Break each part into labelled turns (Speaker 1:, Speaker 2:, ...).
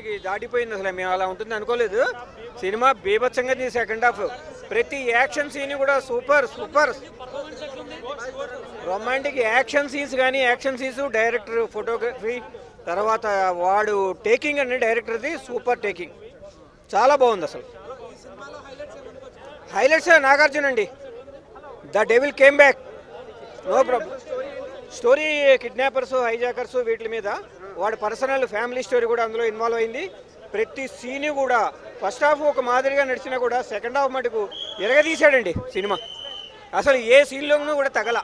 Speaker 1: రేంజ్కి దాటిపోయింది అసలు మేము అలా ఉంటుంది అనుకోలేదు సినిమా బీభత్సంగా తీసి సెకండ్ హాఫ్ ప్రతి యాక్షన్ సీన్ కూడా super super romantic action scenes కానీ యాక్షన్ సీన్స్ డైరెక్టర్ ఫోటోగ్రఫీ తర్వాత వాడు టేకింగ్ అండి డైరెక్టర్ది సూపర్ టేకింగ్ చాలా బాగుంది అసలు హైలైట్స్ నాగార్జున అండి the devil came back no problem story kidnappers hijackers వీటి మీద వాడి పర్సనల్ ఫ్యామిలీ స్టోరీ కూడా అందులో ఇన్వాల్వ్ అయింది ప్రతి సీన్ కూడా ఫస్ట్ హాఫ్ ఒక మాదిరిగా నడిచినా కూడా సెకండ్ హాఫ్ మటుకు ఎరగదీశాడండి సినిమా అసలు ఏ సీన్లోనూ కూడా తగల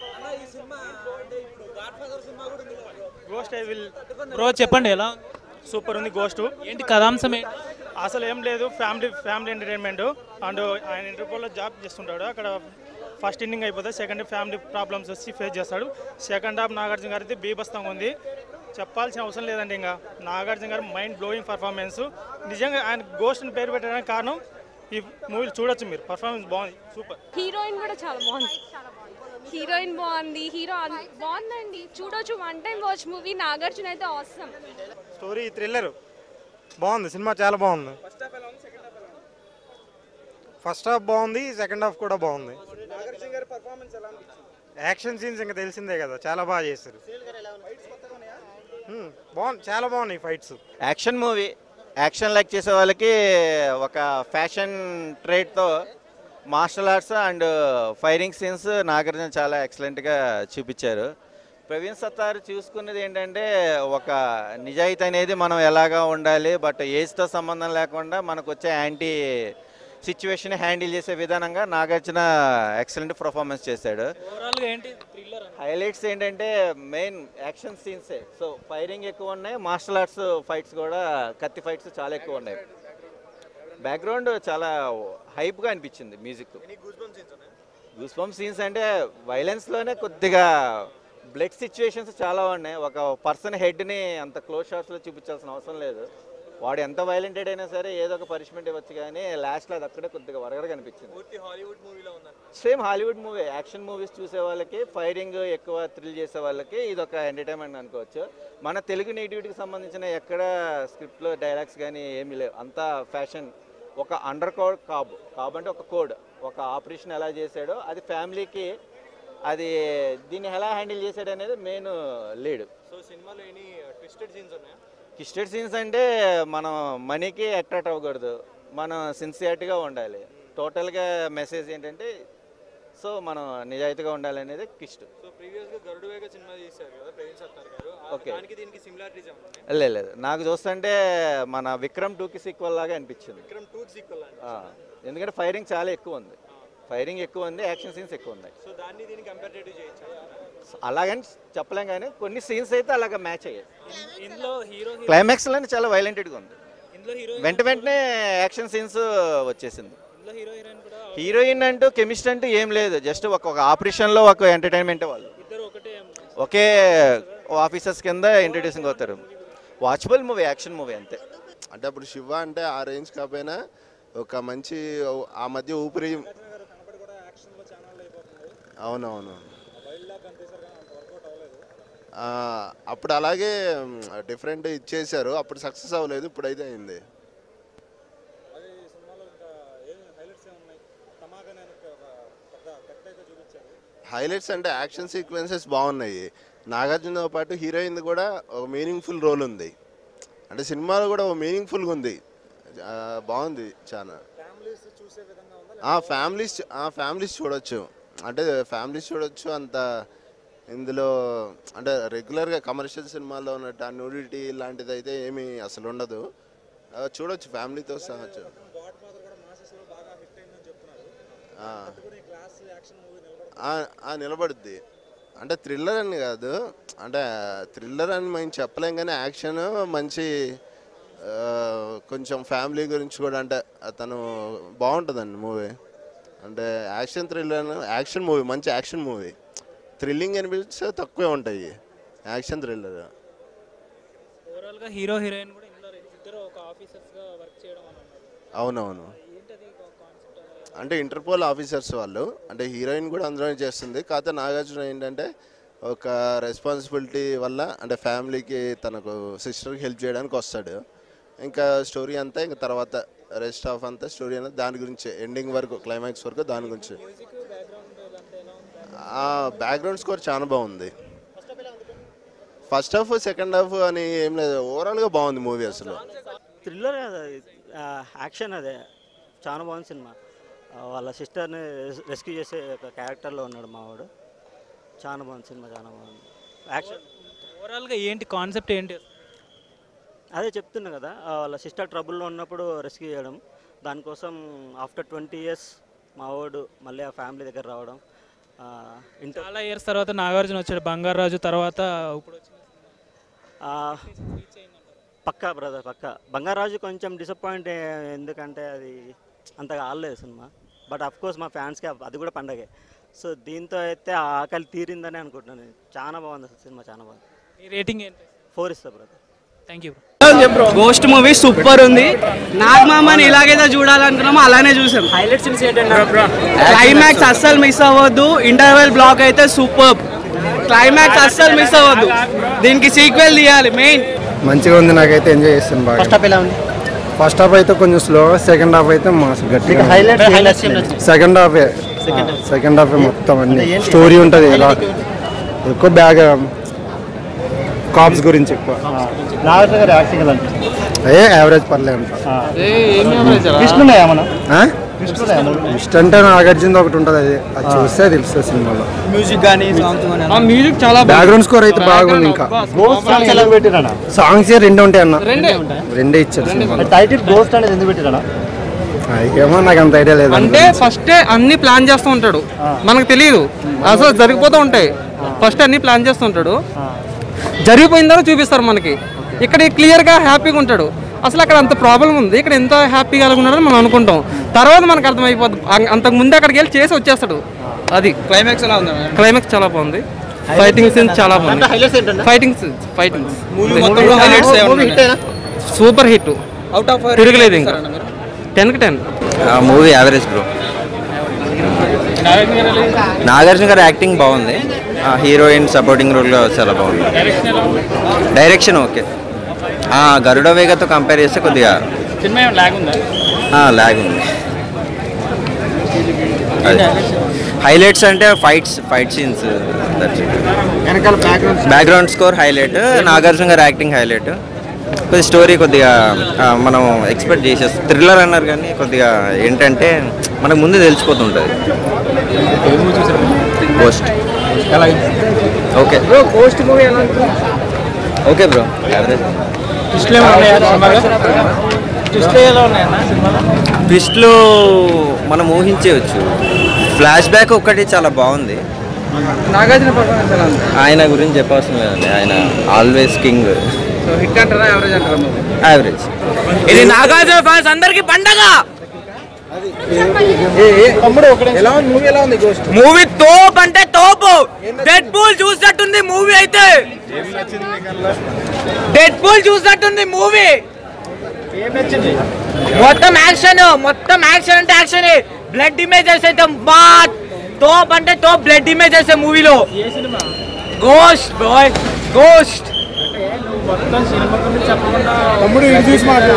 Speaker 2: గోస్ట్ ఐ విల్
Speaker 3: బ్రో చెప్పండి ఎలా
Speaker 2: సూపర్ ఉంది గోస్ట్
Speaker 3: ఏంటి కథాంశం ఏంటి
Speaker 2: అసలు ఏం లేదు ఫ్యామిలీ ఫ్యామిలీ ఎంటర్టైన్మెంట్ అండ్ ఆయన ఇంటర్పోల్లో జాబ్ చేస్తుంటాడు అక్కడ ఫస్ట్ ఇన్నింగ్ అయిపోతే సెకండ్ ఫ్యామిలీ ప్రాబ్లమ్స్ వచ్చి ఫేస్ చేస్తాడు సెకండ్ హాఫ్ నాగార్జున గారిది బీభత్సంగా ఉంది చెప్పాల్సిన అవసరం లేదండి ఇంకా నాగార్జున గారు మైండ్ బ్లోయింగ్ పర్ఫార్మెన్స్ నిజంగా ఆయన గోస్ట్ అని పేరు పెట్టడానికి కారణం ఈ మూవీలు చూడొచ్చు మీరు పర్ఫార్మెన్స్ బాగుంది సూపర్
Speaker 4: హీరోయిన్ కూడా చాలా బాగుంది హీరోయిన్ బాగుంది హీరో అన్- బాగుందండి చూడొచ్చు one time watch movie Nagarjuna అయితే అవసరం
Speaker 5: స్టోరీ థ్రిల్లర్ బాగుంది సినిమా చాలా బాగుంది ఫస్ట్ హాఫ్ బాగుంది సెకండ్ హాఫ్ కూడా బాగుంది యాక్షన్ సీన్స్ ఇంకా తెలిసిందే కదా చాలా బాగా చేశారు హ్మ్, బాగుంది చాలా బాగున్నాయి fights
Speaker 6: action movie action like చేసే వాళ్ళకి ఒక ఫ్యాషన్ ట్రేడ్తో martial arts and firing scenes Nagarjuna చాలా ఎక్సలెంట్గా చూపించారు ప్రవీణ్ సత్తారు చూసుకున్నది ఏంటంటే ఒక నిజాయితీ అనేది మనం ఎలాగా ఉండాలి బట్ ఏజ్తో సంబంధం లేకుండా మనకు వచ్చే యాంటీ సిచ్యువేషన్ హ్యాండిల్ చేసే విధానంగా నాగార్జున ఎక్సలెంట్ పర్ఫార్మెన్స్ చేశాడు
Speaker 3: ఓవరాల్గా ఏంటి థ్రిల్లర్
Speaker 6: హైలైట్స్ ఏంటంటే మెయిన్ యాక్షన్ సీన్సే సో ఫైరింగ్ ఎక్కువ ఉన్నాయి మార్షల్ ఆర్ట్స్ ఫైట్స్ కూడా కత్తి ఫైట్స్ చాలా ఎక్కువ ఉన్నాయి బ్యాక్గ్రౌండ్ చాలా హైప్గా అనిపించింది మ్యూజిక్ గూస్ బంప్ సీన్స్ అంటే వైలెన్స్లోనే కొద్దిగా బ్లడ్ సిచ్యువేషన్స్ చాలా ఉన్నాయి ఒక పర్సన్ హెడ్ని అంత క్లోజ్ షాట్స్లో చూపించాల్సిన అవసరం లేదు వాడు ఎంత వైలెంటెడ్ అయినా సరే ఏదో ఒక పనిష్మెంట్ ఇవ్వచ్చు కానీ లాస్ట్లో అది అక్కడే కొద్దిగా వరగర కనిపించింది same Hollywood movie action movies చూసే వాళ్ళకి ఫైరింగ్ ఎక్కువ థ్రిల్ చేసే వాళ్ళకి ఇది ఒక ఎంటర్టైన్మెంట్ అనుకోవచ్చు మన తెలుగు నేటివిటీకి సంబంధించిన ఎక్కడ స్క్రిప్ట్లో డైలాగ్స్ కానీ ఏమీ లేవు అంతా ఫ్యాషన్ ఒక అండర్ కోడ్ కాబ్ కాబ్ అంటే ఒక కోడ్ ఒక ఆపరేషన్ ఎలా చేశాడో అది ఫ్యామిలీకి అది దీన్ని ఎలా హ్యాండిల్ చేశాడు అనేది మెయిన్ లీడ్
Speaker 2: సో సినిమాలో ఎనీ ట్విస్టెడ్ సీన్స్ ఉన్నాయా
Speaker 6: కిస్టెడ్ సీన్స్ అంటే మనం మనీకి అట్రాక్ట్ అవ్వకూడదు మనం సిన్సియారిటీగా ఉండాలి టోటల్గా మెసేజ్ ఏంటంటే సో మనం నిజాయితీగా ఉండాలి అనేది కిస్ట్
Speaker 2: సో ప్రీవియస్గా గరుడు వేగ సినిమా చేశారు కదా ప్రవీణ్ సత్తార్ గారు
Speaker 6: Okay.
Speaker 2: దానికి దీనికి సిమిలారిటీస్ ఏమన్నా
Speaker 6: లేదు లేదు నాకు చూస్తుంటే మన విక్రమ్ టూకి సీక్వల్ లాగా అనిపించింది
Speaker 2: విక్రమ్ టూ సీక్వల్ అండి
Speaker 6: ఆ, ఎందుకంటే ఫైరింగ్ చాలా ఎక్కువ ఉంది ఫైరింగ్ ఎక్కువ ఉంది యాక్షన్ సీన్స్ ఎక్కువ ఉన్నాయి
Speaker 2: సో దాన్ని దీనికి కంపారిటేటివ్ చేయొచ్చు
Speaker 6: అలాగని చెప్పలేం కానీ కొన్ని సీన్స్ అయితే అలాగ మ్యాచ్ అయ్యాయి
Speaker 3: ఇందులో హీరో
Speaker 6: క్లైమాక్స్లోనే చాలా వైలెంటెడ్గా ఉంది
Speaker 3: ఇందులో హీరో
Speaker 6: వెంట వెంటనే యాక్షన్ సీన్స్ వచ్చేసింది
Speaker 3: ఇందులో హీరో హీరోయిన్ కూడా
Speaker 6: హీరోయిన్ అంటూ కెమిస్ట్రీ అంటూ ఏం లేదు జస్ట్ ఒక ఒక ఆపరేషన్లో ఒక ఎంటర్టైన్మెంట్ వాళ్ళు
Speaker 3: ఇద్దరు ఒకటే
Speaker 6: ఒకే ఆఫీసర్స్ కింద ఇంట్రడ్యూసింగ్ అవుతారు వాచబుల్ మూవీ యాక్షన్ మూవీ అంతే
Speaker 7: అంటే అప్పుడు శివ అంటే ఆ రేంజ్ కాకపోయినా ఒక మంచి ఆ మధ్య ఊపిరి అవునవును ఆ, అప్పుడు అలాగే డిఫరెంట్ ఇచ్చేసారు అప్పుడు సక్సెస్ అవ్వలేదు ఇప్పుడు అయితే అయింది హైలైట్స్ అంటే యాక్షన్ సీక్వెన్సెస్ బాగున్నాయి నాగార్జునతో పాటు హీరోయిన్ కూడా ఒక మీనింగ్ఫుల్ రోల్ ఉంది అంటే సినిమాలో కూడా ఒక మీనింగ్ఫుల్గా ఉంది ఆ, బాగుంది చాలా ఫ్యామిలీస్ ఫ్యామిలీస్ చూడొచ్చు అంటే ఫ్యామిలీస్ చూడొచ్చు అంత ఇందులో అంటే రెగ్యులర్గా కమర్షియల్ సినిమాల్లో ఉన్నట్టు ఆ న్యూడిటీ లాంటిది అయితే ఏమీ అసలు ఉండదు ఆ, చూడొచ్చు ఫ్యామిలీతో సహా చూ- ఆ. ఆ, ఆ, నిలబడుద్ది అంటే థ్రిల్లర్ అని కాదు అంటే థ్రిల్లర్ అని మేము చెప్పలేం కానీ యాక్షన్ మంచి ఆ, కొంచెం ఫ్యామిలీ గురించి కూడా అంటే తను బాగుంటుందండి మూవీ అంటే యాక్షన్ థ్రిల్లర్ యాక్షన్ మూవీ మంచి యాక్షన్ మూవీ థ్రిల్లింగ్ అనిపిస్తే తక్కువే ఉంటాయి యాక్షన్ థ్రిల్లర్
Speaker 3: ఓవరాల్గా హీరో హీరోయిన్ కూడా ఇందులో ఇద్దరు ఒక ఆఫీసర్స్గా వర్క్ చేయడం అని అన్నారు
Speaker 7: అవునవును
Speaker 3: ఏంటది కాన్సెప్ట్
Speaker 7: అంటే ఇంటర్పోల్ ఆఫీసర్స్ వాళ్ళు అంటే హీరోయిన్ కూడా అందులోనే చేస్తుంది కాకపోతే నాగార్జున ఏంటంటే ఒక రెస్పాన్సిబిలిటీ వల్ల అంటే ఫ్యామిలీకి తనకు సిస్టర్కి హెల్ప్ చేయడానికి వస్తాడు ఇంకా స్టోరీ అంతా ఇంకా తర్వాత రెస్ట్ ఆఫ్ అంతా స్టోరీ అంతా దాని గురించి ఎండింగ్ వరకు క్లైమాక్స్ వరకు దాని గురించి బ్యాక్గ్రౌండ్ స్కోర్ చాలా బాగుంది ఫస్ట్ హాఫ్ సెకండ్ హాఫ్ అని ఏం లేదు ఓవరాల్గా బాగుంది మూవీ అసలు
Speaker 8: థ్రిల్లర్ యాక్షన్ అదే చాలా బాగుంది సినిమా ఆ, వాళ్ళ సిస్టర్ని రెస్క్యూ చేసే ఒక క్యారెక్టర్లో ఉన్నాడు మావాడు చాలా బాగుంది సినిమా చాలా బాగుంది యాక్షన్
Speaker 3: ఓవరాల్గా ఏంటి కాన్సెప్ట్ ఏంటి
Speaker 8: అదే చెప్తున్నా కదా ఆ, వాళ్ళ సిస్టర్ ట్రబుల్లో ఉన్నప్పుడు రెస్క్యూ చేయడం దానికోసం ఆఫ్టర్ ట్వంటీ ఇయర్స్ మావాడు మళ్ళీ ఆ ఫ్యామిలీ దగ్గర రావడం ఆ, ఇంటర్
Speaker 3: చాలా ఇయర్స్ తర్వాత నాగార్జున వచ్చాడు బంగారాజు తర్వాత ఇప్పుడు వచ్చిన
Speaker 8: ఆ, పక్కా బ్రదర్ పక్కా బంగారాజు కొంచెం డిసప్పాయింట్ ఎందుకంటే అది అంతగా ఆడలేదు సినిమా బట్ అఫ్ కోర్స్ మా ఫ్యాన్స్కి అది కూడా పండగే సో దీంతో అయితే ఆ ఆకలి తీరిందని అనుకుంటున్నాను నేను. చాలా బాగుంది అసలు సినిమా చాలా బాగుంది
Speaker 3: ఈ రేటింగ్ ఏంటి
Speaker 8: ఫోర్ ఇస్తా brother
Speaker 3: thank you
Speaker 9: ghost movie super ఉంది నాగమామని ఇలాగైతే చూడాలనుకున్నామో అలానే చూసాం
Speaker 3: హైలైట్ సీన్స్ ఏంటంటే
Speaker 9: క్లైమాక్స్ అస్సలు మిస్ అవ్వద్దు ఇంటర్వెల్ బ్లాక్ అయితే సూపర్ క్లైమాక్స్ అస్సలు మిస్ అవ్వద్దు దీనికి సీక్వెల్ తీయాలి మెయిన్
Speaker 10: మంచిగా ఉంది నాకైతే ఎంజాయ్ చేస్తాను బాగా ఫస్ట్ హాఫ్ ఎలా ఉంది ఫస్ట్ హాఫ్ అయితే కొంచెం స్లో సెకండ్ హాఫ్ అయితే మాస్ గట్టిగా సెకండ్ హాఫ్ సెకండ్ హాఫ్ మొత్తం అన్ని స్టోరీ ఉంటుంది ఎలా ఎక్కువ బ్యాగ్ కాప్స్ గురించి ఎక్కువ ఏ యావరేజ్ పర్లేదు ఇష్ట అంటే నాగార్జున ఒకటి ఉంటుంది అది అది చూస్తే తెలుస్తుంది సినిమాలో
Speaker 9: మ్యూజిక్ కానీ ఆ మ్యూజిక్ చాలా
Speaker 10: బ్యాక్గ్రౌండ్ స్కోర్ అయితే బాగుంది ఇంకా సాంగ్స్ రెండు ఉంటాయి అన్న రెండే ఇచ్చారు సినిమాలో
Speaker 5: టైటిల్ గోస్ట్ అనేది ఎందుకు పెట్టిరా
Speaker 10: ఏమో నాకు అంత ఐడియా లేదు
Speaker 9: అంటే ఫస్ట్ అన్ని ప్లాన్ చేస్తూ ఉంటాడు మనకు తెలియదు అసలు జరిగిపోతూ ఉంటాయి ఫస్ట్ అన్ని ప్లాన్ చేస్తూ ఉంటాడు జరిగిపోయిన తర్వాత చూపిస్తారు మనకి ఇక్కడ క్లియర్గా హ్యాపీగా ఉంటాడు అసలు అక్కడ అంత ప్రాబ్లం ఉంది ఇక్కడ ఎంత హ్యాపీగా ఉన్నాడని మనం అనుకుంటాం తర్వాత మనకు అర్థమైపోద్ది అం- అంతకు ముందు అక్కడికి వెళ్ళి చేసి వచ్చేస్తాడు అది క్లైమాక్స్ ఎలా ఉంది క్లైమాక్స్ చాలా బాగుంది ఫైటింగ్ సీన్స్ చాలా బాగుంది fightings fightings super hit out of తిరగలేదు ఇంకా టెన్కి ten
Speaker 6: movie average bro Nagarjuna గారి యాక్టింగ్ బాగుంది హీరోయిన్ సపోర్టింగ్ రోల్లో చాలా బాగుంది డైరెక్షన్ ఓకే ఆ, గరుడ వేగతో కంపేర్ చేస్తే కొద్దిగా లాగ్ ఉంది హైలైట్స్ అంటే fights fight scenes background score highlight Nagarjuna గారి యాక్టింగ్ హైలైట్ కొద్దిగా స్టోరీ కొద్దిగా ఆ, మనం ఎక్స్పెక్ట్ చేసేస్తాం థ్రిల్లర్ అన్నారు కానీ కొద్దిగా ఏంటంటే మనకు ముందే తెలిసిపోతుంటుంది పోస్ట్ ఓకే
Speaker 9: పోస్ట్ మూవీ ఎలా
Speaker 6: ఓకే బ్రో యావరేజ్ ట్విస్ట్లు మనం ఊహించవచ్చు ఫ్లాష్ బ్యాక్ ఒక్కటి చాలా బాగుంది
Speaker 9: నాగార్జున పర్ఫార్మెన్స్ ఎలా ఉంది
Speaker 6: ఆయన గురించి చెప్పవలసిన లేదండి ఆయన ఆల్వేస్ కింగ్
Speaker 9: సో హిట్ అంటారా యావరేజ్ అంటారా మూవీ
Speaker 6: యావరేజ్
Speaker 9: ఇది నాగార్జున ఫ్యాన్స్ అందరికి పండగ
Speaker 10: ఎలా ఉంది మూవీ ఎలా ఉంది గోస్ట్
Speaker 9: మూవీ తోపు అంటే తోపు డెడ్ పూల్ చూసినట్టుంది మూవీ అయితే డెడ్ పూల్ చూసినట్టుంది మూవీ మొత్తం యాక్షన్ మొత్తం యాక్షన్ అంటే యాక్షన్ బ్లడ్ ఇమేజెస్ అయితే బా తోప్ అంటే తోప్ బ్లడ్ ఇమేజెస్ మూవీలో గోస్ట్ బాయ్ గోస్ట్
Speaker 10: తమ్ముడు ఇది చూసి మాట్లాడు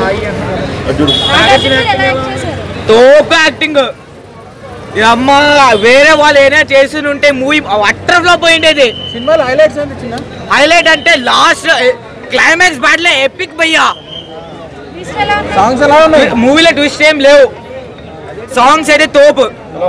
Speaker 9: తోపు యాక్టింగ్ అమ్మ వేరే వాళ్ళు ఏదైనా చేసి ఉంటే మూవీ అట్టర్ ఫ్లాప్ పోయిండేది
Speaker 10: సినిమాలో హైలైట్స్ ఏంటి చిన్న
Speaker 9: హైలైట్ అంటే లాస్ట్ క్లైమాక్స్ బ్యాటిల్ ఎపిక్ భయ్యా
Speaker 10: సాంగ్స్ ఎలా ఉన్నాయి
Speaker 9: మూవీలో ట్విస్ట్ ఏం లేవు సాంగ్స్ అయితే తోపు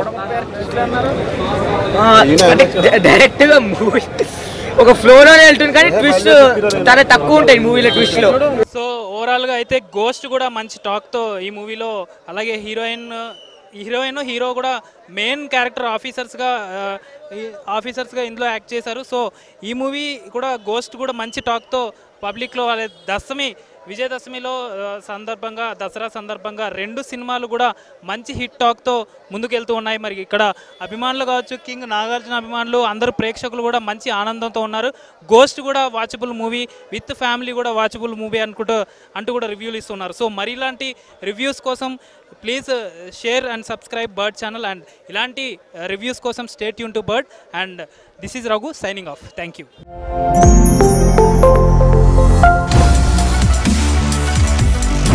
Speaker 9: డైరెక్ట్ గా మూవీ ఒక ఫ్లోలోనే వెళ్తుంది కానీ ట్విస్ట్ చాలా తక్కువ ఉంటాయి మూవీలో ట్విస్ట్ లో
Speaker 3: సో ఓవరాల్గా అయితే గోస్ట్ కూడా మంచి టాక్తో ఈ మూవీలో అలాగే హీరోయిన్ హీరోయిన్ హీరో కూడా మెయిన్ క్యారెక్టర్ ఆఫీసర్స్గా ఆఫీసర్స్గా ఇందులో యాక్ట్ చేశారు సో ఈ మూవీ కూడా గోస్ట్ కూడా మంచి టాక్తో పబ్లిక్లో వాళ్ళ దశమి విజయదశమిలో ఆ, సందర్భంగా దసరా సందర్భంగా రెండు సినిమాలు కూడా మంచి హిట్ టాక్తో ముందుకెళ్తూ ఉన్నాయి మరి ఇక్కడ అభిమానులు కావచ్చు కింగ్ నాగార్జున అభిమానులు అందరూ ప్రేక్షకులు కూడా మంచి ఆనందంతో ఉన్నారు గోస్ట్ కూడా వాచబుల్ మూవీ విత్ ఫ్యామిలీ కూడా వాచబుల్ మూవీ అనుకుంటూ అంటూ కూడా రివ్యూలు ఇస్తున్నారు సో మరి ఇలాంటి రివ్యూస్ కోసం please share and subscribe bird channel and ఇలాంటి రివ్యూస్ కోసం స్టేట్ యూన్ to bird and this is Raghu signing off thank you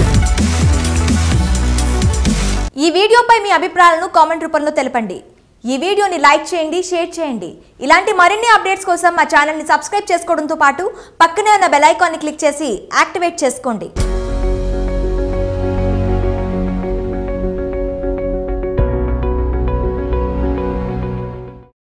Speaker 11: ఈ వీడియోపై మీ అభిప్రాయాలను కామెంట్ రూపంలో తెలపండి ఈ వీడియోని లైక్ చేయండి షేర్ చేయండి ఇలాంటి మరిన్ని అప్డేట్స్ కోసం మా ఛానల్ని సబ్స్క్రైబ్ చేసుకోవడంతో పాటు పక్కనే ఉన్న బెల్ ఐకాన్ని క్లిక్ చేసి యాక్టివేట్ చేసుకోండి